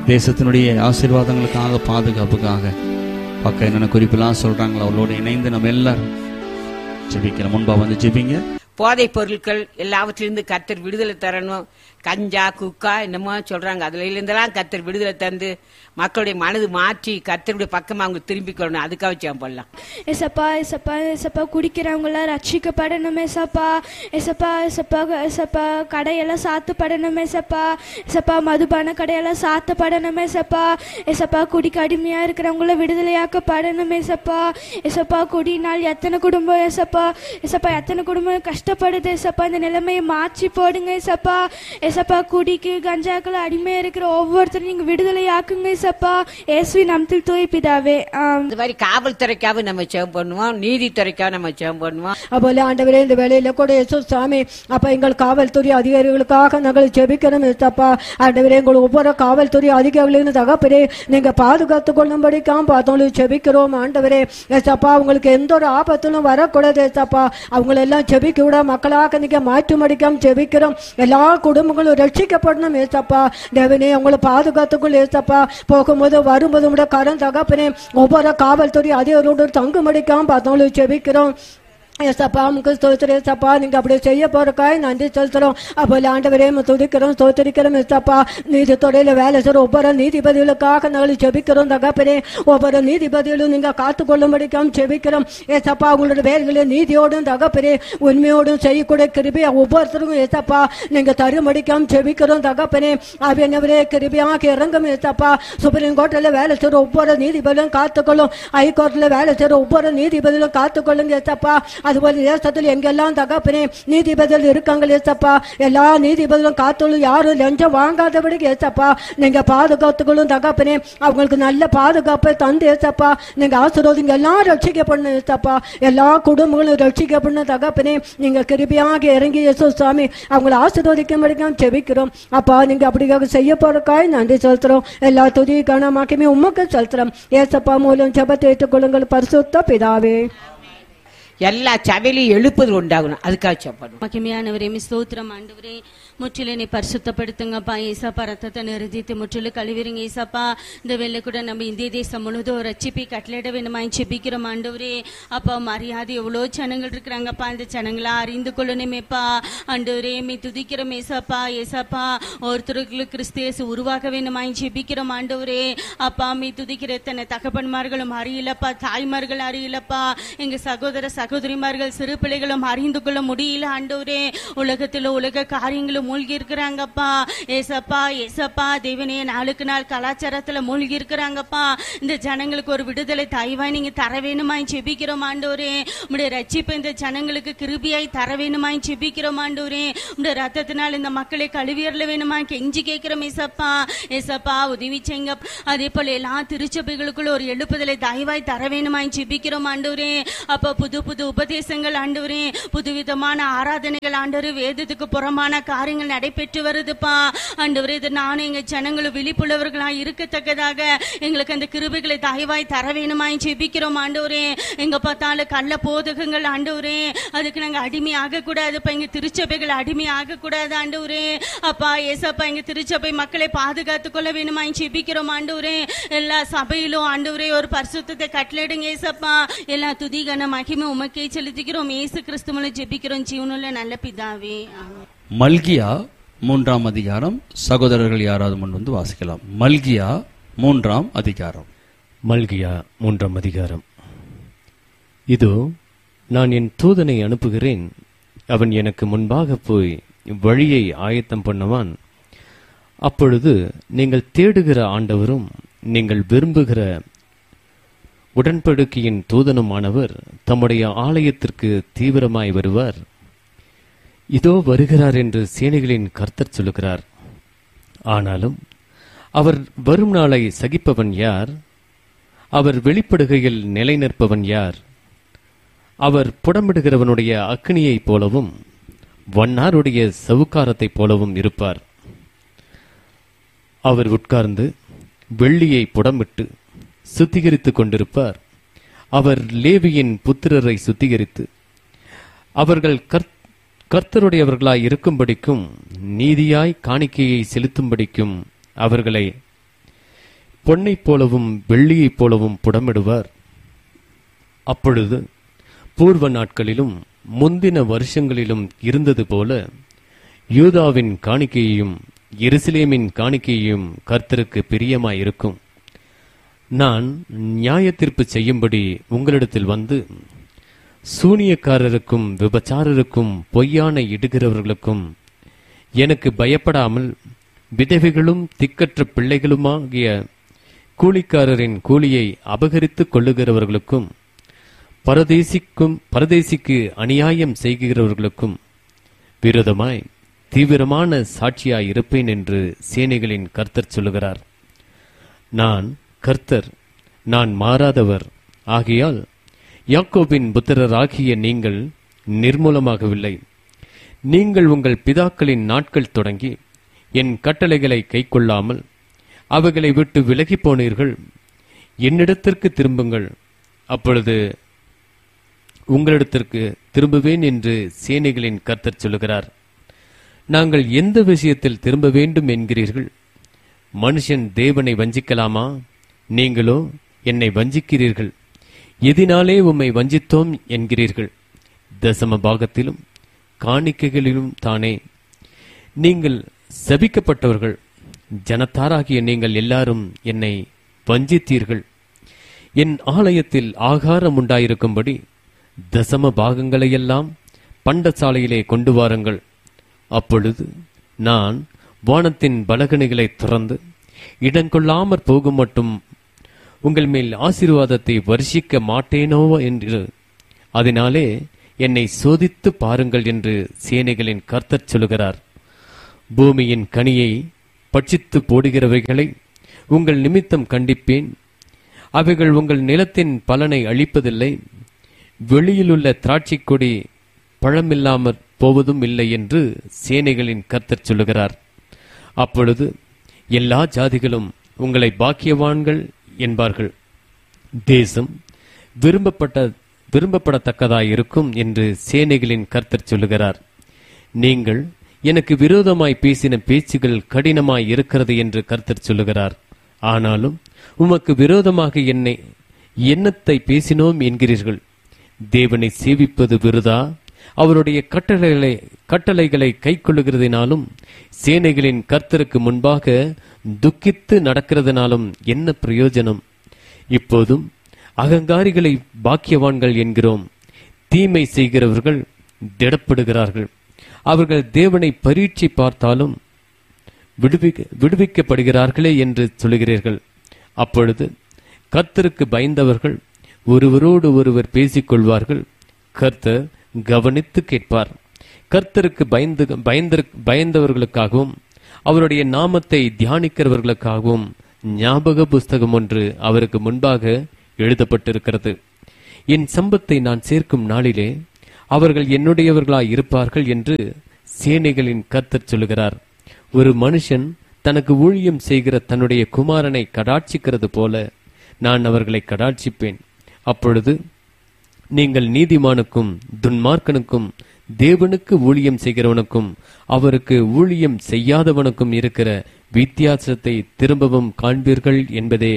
தேசத்தினுடைய ஆசீர்வாதங்களுக்காக பாதுகாப்புக்காக பக்கம் என்னென்ன குறிப்பெல்லாம் சொல்றாங்களோ அவளோட இணைந்து நம்ம எல்லாரும் ஜெபிக்கலாம் முன்பா வந்து ஜெபிங்க போதைப் பொருட்கள் எல்லாவற்றிலிருந்து கர்த்தர் விடுதலை தரணும் கஞ்சா குக்கா என்னமோ சொல்றாங்க அதுல இருந்தெல்லாம் கர்த்தர் விடுதலை தந்து மக்களுடைய மனது மாற்றி கர்த்தருடைய பக்கமா அவங்க திரும்பிக்கணும் அதுக்காக ஜெபம் பண்ணலாம் ஏசப்பா ஏசப்பா ஏசப்பா குடிக்கிறவங்களாம் ரட்சிக்கப்படணும் ஏசப்பா ஏசப்பா ஏசப்பா ஏசப்பா கடையெல்லாம் சாத்தப்படணும் ஏசப்பா ஏசப்பா மதுபான கடையெல்லாம் சாத்தப்படணும் ஏசப்பா ஏசப்பா குடிக்கு அடிமையா இருக்கிறவங்கள விடுதலையாக்கப்படணும் ஏசப்பா ஏசப்பா குடினால் எத்தனை குடும்பம் ஏசப்பா ஏசப்பா எத்தனை குடும்பம் கஷ்டப்படுது ஏசப்பா இந்த நிலைமையை மாற்றி போடுங்க ஏசப்பா ஏசப்பா குடிக்கு கஞ்சாக்கள் அடிமையா இருக்கிற ஒவ்வொருத்தரும் நீங்க விடுதலையாக்குங்க ஏசப்பா ஏசுவி நம்தில் தூய் பிதாவே ஆம் இந்த மாதிரி காவல்துறைக்காக நம்ம ஜெபம் பண்ணுவோம் நீதித்துறைக்காக நம்ம ஜெபம் பண்ணுவோம் அப்போல ஆண்டவரே இந்த வேலையில கூட இயேசு சாமி அப்ப எங்கள் காவல்துறை அதிகாரிகளுக்காக நாங்கள் ஜெபிக்கிறோம் ஏசப்பா ஆண்டவரே எங்கள் ஒவ்வொரு காவல்துறை அதிகாரிகளின் தகப்பரே நீங்க பாதுகாத்துக் கொள்ளும்படிக்காம் பார்த்தோம் ஜெபிக்கிறோம் ஆண்டவரே ஏசப்பா அவங்களுக்கு எந்த ஒரு ஆபத்திலும் வரக்கூடாது ஏசப்பா அவங்களெல்லாம் ஜெபிக்க விட மக்களாக நீங்க மாற்றுமடிக்காம ஜெபிக்கிறோம் எல்லா குடும்பங்களும் ரட்சிக்கப்படணும் ஏசப்பா தேவனே அவங்களை பாதுகாத்துக்குள் ஏசப்பா போகும்போது வரும்போது உடைய கரம் தகப்பனே ஒவ்வொரு காவல்துறை அதிகாரியோடு தங்குமடிக்காம பார்த்தோம் ஜெபிக்கிறோம் ஏசப்பா உங்க ஸ்தோத்திரம் ஏசப்பா நீங்க அப்படி செய்ய போறக்காய் நன்றி செலுத்துறோம் அப்போ ஆண்டவரே உம்மை துதிக்கிறோம் ஸ்தோத்திரிக்கிறோம் ஏசப்பா நீதித்துறையில வேலை செய்ற ஒவ்வொரு நீதிபதிகளுக்காக நாங்கள் ஜெபிக்கிறோம் தகப்பனே ஒவ்வொரு நீதிபதிகளும் நீங்க காத்துக்கொள்ளும்படிக்காம் ஜெபிக்கிறோம் ஏசப்பா உங்களோட வேலைகளை நீதியோடும் தகப்பனே உண்மையோடும் செய்யக்கூடிய கிருபியா ஒவ்வொருத்தருக்கும் ஏசப்பா நீங்க தருமடிக்காம் ஜெபிக்கிறோம் தகப்பனே அவியனவரே கிருபியாக இறங்கும் ஏசப்பா சுப்ரீம் கோர்ட்டில் வேலை செய்ற ஒவ்வொரு நீதிபதியும் காத்துக்கொள்ளும் ஹைகோர்ட்ல வேலை செய்ற ஒவ்வொரு நீதிபதியும் காத்துக்கொள்ளுங்க ஏசப்பா அதுபோல தேசத்தில் எங்கெல்லாம் தகப்பனே நீதிபதிகள் இருக்காங்க ஏசப்பா எல்லா நீதிபதிகளும் காத்துள்ளும் யாரும் லஞ்சம் வாங்காதபடிக்கு ஏசப்பா நீங்க பாதுகாத்துக்களும் தகப்பனே அவங்களுக்கு நல்ல பாதுகாப்பை தந்து ஏசப்பா நீங்க ஆசீர்வாதம் எல்லாம் ரட்சிக்கப்படணும் ஏசப்பா எல்லா குடும்பங்களும் ரட்சிக்கப்படணும் தகப்பனே நீங்க கிருபியாக இறங்கி இயேசு சாமி அவங்களை ஆசீர்வதிக்க முடியும் செபிக்கிறோம் அப்பா நீங்க அப்படியாக செய்ய போறக்காய் நன்றி செலுத்துறோம் எல்லா துதி கனமாக்கமே உமக்கு செலுத்துறோம் ஏசப்பா மூலம் ஜெபத்தை ஏற்றுக்கொள்ளுங்கள் பரிசுத்த பிதாவே எல்லா சபையிலையும் எழுப்புதல் உண்டாகணும் அதுக்காக ஜெபம் பண்ணுவோம் மகிமையானவரே மி ஸ்தோத்திரம் ஆண்டவரே முற்றிலும் என்னை பரிசுத்தப்படுத்துங்கப்பா ஏசப்பா ரத்தத்தை நிறுத்திட்டு முற்றிலும் கழுவிருங்க ஏசப்பா இந்த வெள்ளை கூட நம்ம இந்திய தேசம் முழுதும் ரச்சிப்பி கட்டளையிட வேணுமாய் செபிக்கிறோம் ஆண்டவரே அப்பா மரியாதை எவ்வளோ ஜனங்கள் இருக்கிறாங்கப்பா அந்த ஜனங்களா அறிந்து கொள்ளணுமேப்பா ஆண்டவரே மீ துதிக்கிறோம் ஏசப்பா ஏசப்பா ஒருத்தருக்கு கிறிஸ்தியஸ் உருவாக வேணுமாய் செபிக்கிறோம் ஆண்டவரே அப்பா மீ துதிக்கிற எத்தனை தகப்பன்மார்களும் அறியலப்பா தாய்மார்கள் அறியலப்பா எங்க சகோதர சகோதரிமார்கள் சிறு பிள்ளைகளும் அறிந்து கொள்ள முடியல ஆண்டவரே உலகத்துல உலக காரியங்களும் மூழ்கி இருக்கிறாங்கப்பா ஏசப்பா ஏசப்பா தேவனே நாளுக்கு நாள் கலாச்சாரத்துல மூழ்கி இருக்கிறாங்கப்பா இந்த ஜனங்களுக்கு ஒரு விடுதலை தயவாய் நீங்க தர வேணுமாய் செபிக்கிறோம் ஆண்டவரே உடைய ரட்சிப்பு இந்த ஜனங்களுக்கு கிருபியாய் தர வேணுமாய் செபிக்கிறோம் ஆண்டவரே உடைய ரத்தத்தினால் இந்த மக்களை கழுவியர்ல வேணுமா கெஞ்சி கேட்கிறோம் ஏசப்பா ஏசப்பா உதவி செய்யுங்க அதே போல எல்லா திருச்சபைகளுக்குள்ள ஒரு எழுப்புதலை தயவாய் தர வேணுமாய் ஜெபிக்கிறோம் ஆண்டவரே அப்ப புது புது உபதேசங்கள் ஆண்டவரே புதுவிதமான ஆராதனைகள் ஆண்டவரே வேதத்துக்கு புறமான காரியங்கள் நடைபெற்று வருதுப்பா ஆண்டவரே இது நானும் எங்க ஜனங்களும் விழிப்புள்ளவர்களா இருக்கத்தக்கதாக எங்களுக்கு அந்த கிருபைகளை தயவாய் தர வேணுமாய் ஜெபிக்கிறோம் ஆண்டவரே எங்க பார்த்தாலும் கள்ள போதகங்கள் ஆண்டவரே அதுக்கு நாங்க அடிமை ஆக கூடாதுப்பா எங்க திருச்சபைகள் அடிமை ஆக கூடாது ஆண்டவரே அப்பா ஏசப்பா எங்க திருச்சபை மக்களை பாதுகாத்துக் கொள்ள வேணுமாய் ஜெபிக்கிறோம் ஆண்டவரே எல்லா சபையிலும் ஆண்டவரே ஒரு பரிசுத்தத்தை கட்டளையிடுங்க ஏசப்பா எல்லா துதிகன மகிமை உமக்கே செலுத்திக்கிறோம் ஏசு கிறிஸ்துமலை ஜெபிக்கிறோம் ஜீவனுள்ள நல்ல பிதாவே ஆமென். மல்கியா மூன்றாம் அதிகாரம் சகோதரர்கள் யாராவது முன் வந்து வாசிக்கலாம் மல்கியா மூன்றாம் அதிகாரம் மல்கியா மூன்றாம் அதிகாரம் இதோ நான் என் தூதனை அனுப்புகிறேன் அவன் எனக்கு முன்பாக போய் வழியை ஆயத்தம் பண்ணுவான் அப்பொழுது நீங்கள் தேடுகிற ஆண்டவரும் நீங்கள் விரும்புகிற உடன்படிக்கையின் தூதனுமானவர் தம்முடைய ஆலயத்திற்கு தீவிரமாய் வருவார் இதோ வருகிறார் என்று சேனைகளின் கர்த்தர் சொல்லுகிறார் ஆனாலும் அவர் வரும் நாளை சகிப்பவன் யார் அவர் வெளிப்படுகையில் நிலை நிற்பவன் யார் அவர் புடமிடுகிறவனுடைய அக்னியைப் போலவும் வண்ணாருடைய சவுக்காரத்தைப் போலவும் இருப்பார் அவர் உட்கார்ந்து வெள்ளியை புடமிட்டு சுத்திகரித்துக் கொண்டிருப்பார் அவர் லேவியின் புத்திரரை சுத்திகரித்து அவர்கள் கர்த் கர்த்தருடையவர்களாய் இருக்கும்படிக்கும் நீதியாய் காணிக்கையை செலுத்தும்படிக்கும் அவர்களை பொன்னைப் போலவும் வெள்ளியைப் போலவும் புடமிடுவார் அப்பொழுது பூர்வ நாட்களிலும் முந்தின வருஷங்களிலும் இருந்தது போல யூதாவின் காணிக்கையையும் எருசலேமின் காணிக்கையையும் கர்த்தருக்கு பிரியமாயிருக்கும் நான் நியாயத்தீர்ப்பு செய்யும்படி உங்களிடத்தில் வந்து சூனியக்காரருக்கும் விபச்சாரருக்கும் பொய்யான இடுகிறவர்களுக்கும் எனக்கு பயப்படாமல் விதவைகளும் திக்கற்ற பிள்ளைகளுமாகிய கூலிக்காரரின் கூலியை அபகரித்துக் கொள்ளுகிறவர்களுக்கும் பரதேசிக்கும் பரதேசிக்கு அநியாயம் செய்கிறவர்களுக்கும் விரோதமாய் தீவிரமான சாட்சியாய் இருப்பேன் என்று சேனைகளின் கர்த்தர் சொல்லுகிறார் நான் கர்த்தர் நான் மாறாதவர் ஆகையால் யாக்கோபின் புத்திரராகிய நீங்கள் நிர்மூலமாகவில்லை நீங்கள் உங்கள் பிதாக்களின் நாட்கள் தொடங்கி என் கட்டளைகளை கைக்கொள்ளாமல் அவைகளை விட்டு விலகிப் போனீர்கள் என்னிடத்திற்கு திரும்புங்கள் அப்பொழுது உங்களிடத்திற்கு திரும்புவேன் என்று சேனைகளின் கர்த்தர் சொல்லுகிறார் நாங்கள் எந்த விஷயத்தில் திரும்ப வேண்டும் என்கிறீர்கள் மனுஷன் தேவனை வஞ்சிக்கலாமா நீங்களோ என்னை வஞ்சிக்கிறீர்கள் எதினாலே உம்மை வஞ்சித்தோம் என்கிறீர்கள் தசம பாகத்திலும் காணிக்கைகளிலும் தானே நீங்கள் சபிக்கப்பட்டவர்கள் ஜனத்தாராகிய நீங்கள் எல்லாரும் என்னை வஞ்சித்தீர்கள் என் ஆலயத்தில் ஆகாரம் உண்டாயிருக்கும்படி தசம பாகங்களையெல்லாம் பண்டசாலையிலே கொண்டு வாருங்கள் அப்பொழுது நான் வானத்தின் பலகணிகளை திறந்து இடங்கொள்ளாமற் போகும் மட்டும் உங்கள் மேல் ஆசீர்வாதத்தை வருஷிக்க மாட்டேனோ என்று அதனாலே என்னை சோதித்து பாருங்கள் என்று சேனைகளின் கர்த்தர் சொல்லுகிறார் பூமியின் கனியை பட்சித்து போடுகிறவைகளை உங்கள் நிமித்தம் கண்டிப்பேன் அவைகள் உங்கள் நிலத்தின் பலனை அளிப்பதில்லை வெளியிலுள்ள திராட்சைக் கொடி பழமில்லாமற் போவதும் இல்லை என்று சேனைகளின் கர்த்தர் சொல்லுகிறார் அப்பொழுது எல்லா ஜாதிகளும் உங்களை பாக்கியவான்கள் என்பார்கள் தேசம் விரும்பப்பட்ட விரும்பப்படத்தக்கதாயிருக்கும் என்று சேனைகளின் கர்த்தர் சொல்லுகிறார் நீங்கள் எனக்கு விரோதமாய் பேசின பேச்சுகள் கடினமாய் இருக்கிறது என்று கர்த்தர் சொல்லுகிறார் ஆனாலும் உமக்கு விரோதமாக என்னை எண்ணத்தை பேசினோம் என்கிறீர்கள் தேவனை சேவிப்பது விருதா அவருடைய கட்டளைகளை கட்டளைகளை கைக்கொள்ளுகிறதினாலும் சேனைகளின் கர்த்தருக்கு முன்பாக துக்கித்து நடக்கிறதுனாலும் என்ன பிரயோஜனம் இப்போதும் அகங்காரிகளை பாக்கியவான்கள் என்கிறோம் தீமை செய்கிறவர்கள் திடப்படுகிறார்கள் அவர்கள் தேவனை பரீட்சை பார்த்தாலும் விடுவிக்க விடுவிக்கப்படுகிறார்களே என்று சொல்லுகிறீர்கள் அப்பொழுது கர்த்தருக்கு பயந்தவர்கள் ஒருவரோடு ஒருவர் பேசிக்கொள்வார்கள் கர்த்தர் கவனித்து கேட்பார் கர்த்தருக்கு பயந்து பயந்த பயந்தவர்களுக்காகவும் அவருடைய நாமத்தை தியானிக்கிறவர்களுக்காகவும் ஞாபக புஸ்தகம் ஒன்று அவருக்கு முன்பாக எழுதப்பட்டிருக்கிறது என் சம்பத்தை நான் சேர்க்கும் நாளிலே அவர்கள் என்னுடையவர்களாய் இருப்பார்கள் என்று சேனைகளின் கர்த்தர் சொல்லுகிறார் ஒரு மனுஷன் தனக்கு ஊழியம் செய்கிற தன்னுடைய குமாரனை கடாட்சிக்கிறது போல நான் அவர்களை கடாட்சிப்பேன் அப்பொழுது நீங்கள் நீதிமானுக்கும் துன்மார்க்கனுக்கும் தேவனுக்கு ஊழியம் செய்கிறவனுக்கும் அவருக்கு ஊழியம் செய்யாதவனுக்கும் இருக்கிற வித்தியாசத்தை திரும்பவும் காண்பீர்கள் என்பதே